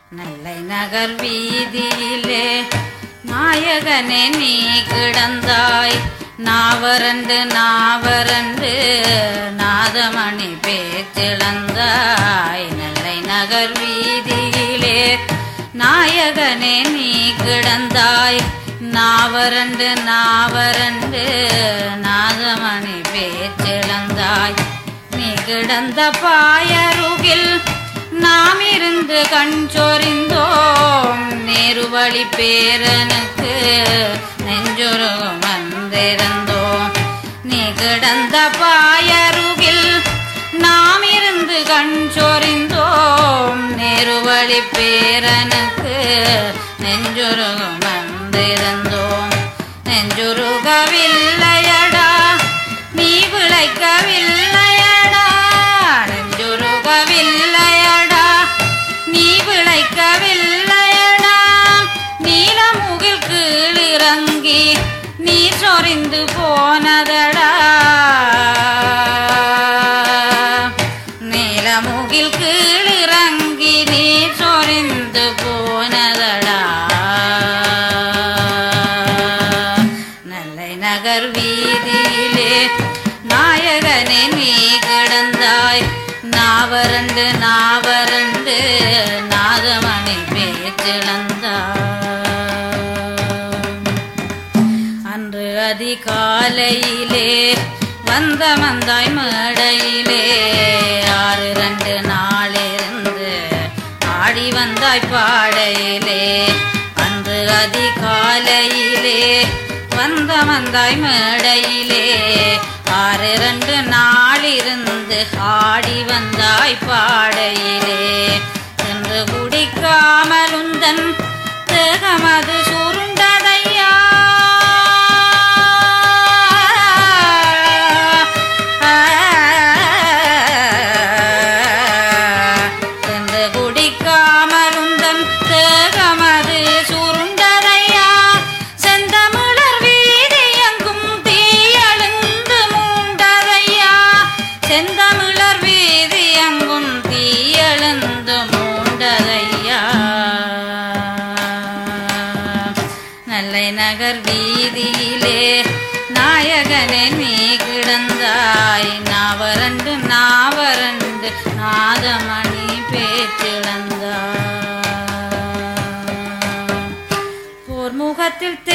நெல்லை நகர் வீதியிலே நாயகனே நீ கிடந்தாய் நாவரண்டு நாவரண்டு நாதமணி பேச்சிழந்தாய் நெல்லை நகர் வீதியிலே நாயகனே நீ கிடந்தாய் நாவரண்டு நாவரண்டு நாதமணி பேச்சிழந்தாய் நீ கிடந்த பாயருகில் நாம் இருந்து கண் சொறிந்தோம் நேருவழி பேரனுக்கு நெஞ்சொருகும் வந்திருந்தோம் நீ கிடந்த பாயருகில் நாம் இருந்து கண் சொறிந்தோம் நேருவழி பேரனுக்கு நெஞ்சொருகும் வந்திருந்தோம் நெஞ்சுருகவில்லையடா நீ விளைக்கவில்லையடா நெஞ்சுருகவில்லையடா நீ விளைக்கவில்லையடா நீலமுகில் கீழிறங்கி நீ சொரிந்து போனதடா நீலமுகில் கீழிறங்கி நீ சொரிந்து போனதடா நல்லை நகர் வீதியிலே நாயகனே நீ கிடந்தாய் நாவரண்டு நாவரண்டு நாதமணி பேச்சிழந்தாய் அன்று அதிகாலையிலே வந்த வந்தாய் மேடையிலே ஆறு ரெண்டு நாளிருந்து ஆடி வந்தாய் பாடையிலே அன்று அதிகாலையிலே வந்த வந்தாய் மேடையிலே ஆறு ரெண்டு நாளிருந்து ஆடி வந்தாய் பாடையிலே என்று குடிக்காமல் உந்தன் தேகமது சுருண்டதையா என்று குடிக்காமல் உந்தன் தேகமது சுருண்டதையா செந்தமிழர் வீதி எங்கும் தீயழுந்து மூண்டதையா செந்தமிழர் வீதி எங்கும் தீயழுந்து மூண்டதையா நல்லை நகர் வீதியிலே நாயகனே நீ கிடந்தாய் நாவரண்டு நாவரண்டு நாதமணி பேச்சிழந்தாய் போர் முகத்தில்